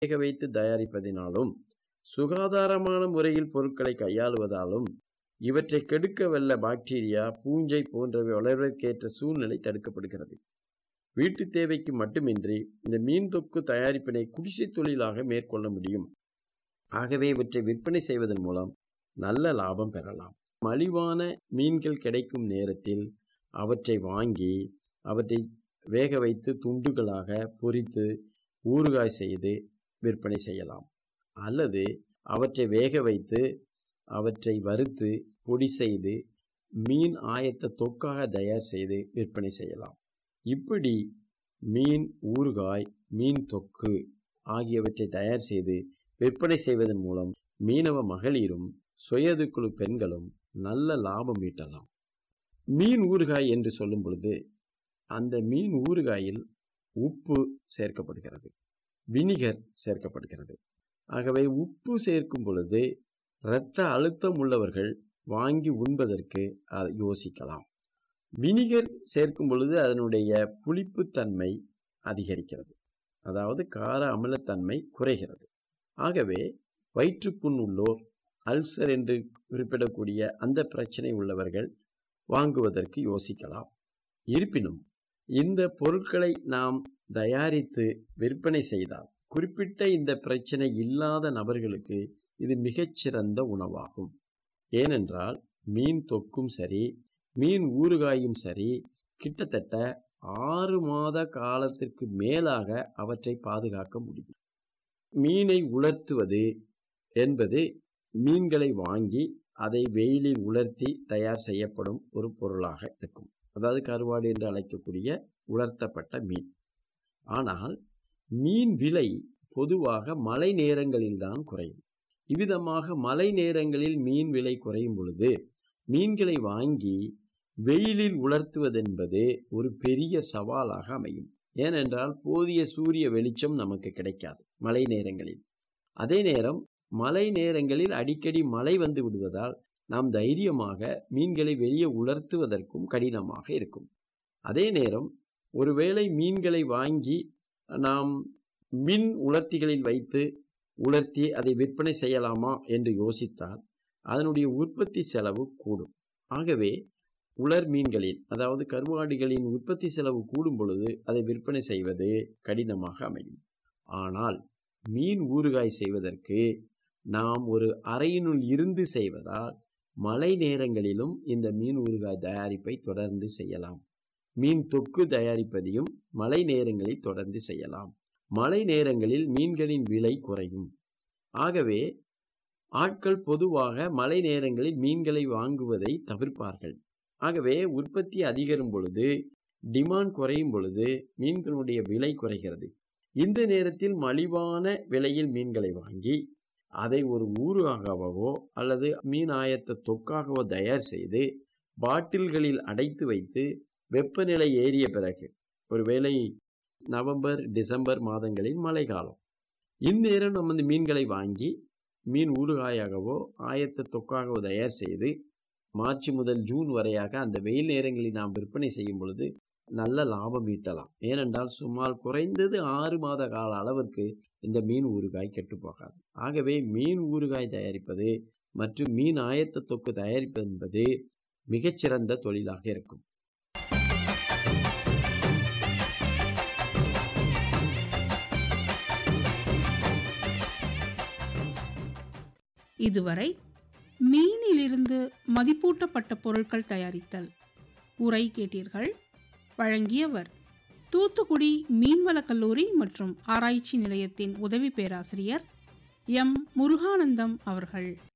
வேக வைத்து தயாரிப்பதினாலும் சுகாதாரமான முறையில் பொருட்களை கையாளுவதாலும் இவற்றை கெடுக்க வல்ல பாக்டீரியா பூஞ்சை போன்றவை வளர்வதற்கேற்ற சூழ்நிலை தடுக்கப்படுகிறது வீட்டு தேவைக்கு மட்டுமின்றி இந்த மீன் தொக்கு தயாரிப்பினை குடிசை தொழிலாக மேற்கொள்ள முடியும் ஆகவே இவற்றை விற்பனை செய்வதன் மூலம் நல்ல லாபம் பெறலாம் மலிவான மீன்கள் கிடைக்கும் நேரத்தில் அவற்றை வாங்கி அவற்றை வேக வைத்து துண்டுகளாக பொரித்து ஊறுகாய் செய்து விற்பனை செய்யலாம் அல்லது அவற்றை வேக வைத்து அவற்றை வறுத்து பொடி செய்து மீன் ஆயத்த தொக்காக தயார் செய்து விற்பனை செய்யலாம் இப்படி மீன் ஊறுகாய் மீன் தொக்கு ஆகியவற்றை தயார் செய்து விற்பனை செய்வதன் மூலம் மீனவ மகளிரும் சுயதுக்குழு பெண்களும் நல்ல லாபம் ஈட்டலாம் மீன் ஊறுகாய் என்று சொல்லும் பொழுது அந்த மீன் ஊறுகாயில் உப்பு சேர்க்கப்படுகிறது வினிகர் சேர்க்கப்படுகிறது ஆகவே உப்பு சேர்க்கும் பொழுது இரத்த அழுத்தம் உள்ளவர்கள் வாங்கி உண்பதற்கு அதை யோசிக்கலாம் வினிகர் சேர்க்கும் பொழுது அதனுடைய புளிப்புத்தன்மை அதிகரிக்கிறது அதாவது கார அமிலத்தன்மை குறைகிறது ஆகவே வயிற்றுப்புண் உள்ளோர் அல்சர் என்று குறிப்பிடக்கூடிய அந்த பிரச்சனை உள்ளவர்கள் வாங்குவதற்கு யோசிக்கலாம் இருப்பினும் இந்த பொருட்களை நாம் தயாரித்து விற்பனை செய்தால் குறிப்பிட்ட இந்த பிரச்சனை இல்லாத நபர்களுக்கு இது மிகச்சிறந்த உணவாகும் ஏனென்றால் மீன் தொக்கும் சரி மீன் ஊறுகாயும் சரி கிட்டத்தட்ட ஆறு மாத காலத்திற்கு மேலாக அவற்றை பாதுகாக்க முடியும் மீனை உலர்த்துவது என்பது மீன்களை வாங்கி அதை வெயிலில் உலர்த்தி தயார் செய்யப்படும் ஒரு பொருளாக இருக்கும் அதாவது கருவாடு என்று அழைக்கக்கூடிய உலர்த்தப்பட்ட மீன் ஆனால் மீன் விலை பொதுவாக மழை நேரங்களில்தான் குறையும் இவ்விதமாக மழை நேரங்களில் மீன் விலை குறையும் பொழுது மீன்களை வாங்கி வெயிலில் உலர்த்துவதென்பது ஒரு பெரிய சவாலாக அமையும் ஏனென்றால் போதிய சூரிய வெளிச்சம் நமக்கு கிடைக்காது மழை நேரங்களில் அதே நேரம் மழை நேரங்களில் அடிக்கடி மழை வந்து விடுவதால் நாம் தைரியமாக மீன்களை வெளியே உலர்த்துவதற்கும் கடினமாக இருக்கும் அதே நேரம் ஒருவேளை மீன்களை வாங்கி நாம் மின் உலர்த்திகளில் வைத்து உலர்த்தி அதை விற்பனை செய்யலாமா என்று யோசித்தால் அதனுடைய உற்பத்தி செலவு கூடும் ஆகவே உலர் மீன்களில் அதாவது கருவாடுகளின் உற்பத்தி செலவு கூடும் பொழுது அதை விற்பனை செய்வது கடினமாக அமையும் ஆனால் மீன் ஊறுகாய் செய்வதற்கு நாம் ஒரு அறையினுள் இருந்து செய்வதால் மழை நேரங்களிலும் இந்த மீன் ஊறுகாய் தயாரிப்பை தொடர்ந்து செய்யலாம் மீன் தொக்கு தயாரிப்பதையும் மழை நேரங்களில் தொடர்ந்து செய்யலாம் மழை நேரங்களில் மீன்களின் விலை குறையும் ஆகவே ஆட்கள் பொதுவாக மழை நேரங்களில் மீன்களை வாங்குவதை தவிர்ப்பார்கள் ஆகவே உற்பத்தி அதிகரும் பொழுது டிமாண்ட் குறையும் பொழுது மீன்களுடைய விலை குறைகிறது இந்த நேரத்தில் மலிவான விலையில் மீன்களை வாங்கி அதை ஒரு ஊறுகாகவோ அல்லது மீன் ஆயத்த தொக்காகவோ தயார் செய்து பாட்டில்களில் அடைத்து வைத்து வெப்பநிலை ஏறிய பிறகு ஒருவேளை நவம்பர் டிசம்பர் மாதங்களில் மழை காலம் இந்நேரம் நம்ம இந்த மீன்களை வாங்கி மீன் ஊறுகாயாகவோ ஆயத்த தொக்காகவோ தயார் செய்து மார்ச் முதல் ஜூன் வரையாக அந்த வெயில் நேரங்களில் நாம் விற்பனை செய்யும் பொழுது நல்ல லாபம் ஈட்டலாம் ஏனென்றால் சுமார் குறைந்தது ஆறு மாத கால அளவிற்கு இந்த மீன் ஊறுகாய் கெட்டு போகாது ஆகவே மீன் ஊறுகாய் தயாரிப்பது மற்றும் மீன் ஆயத்த தொக்கு தயாரிப்பது என்பது மிகச்சிறந்த தொழிலாக இருக்கும் இதுவரை மீனிலிருந்து மதிப்பூட்டப்பட்ட பொருட்கள் தயாரித்தல் உரை கேட்டீர்கள் வழங்கியவர் தூத்துக்குடி மீன்வளக் கல்லூரி மற்றும் ஆராய்ச்சி நிலையத்தின் உதவி பேராசிரியர் எம் முருகானந்தம் அவர்கள்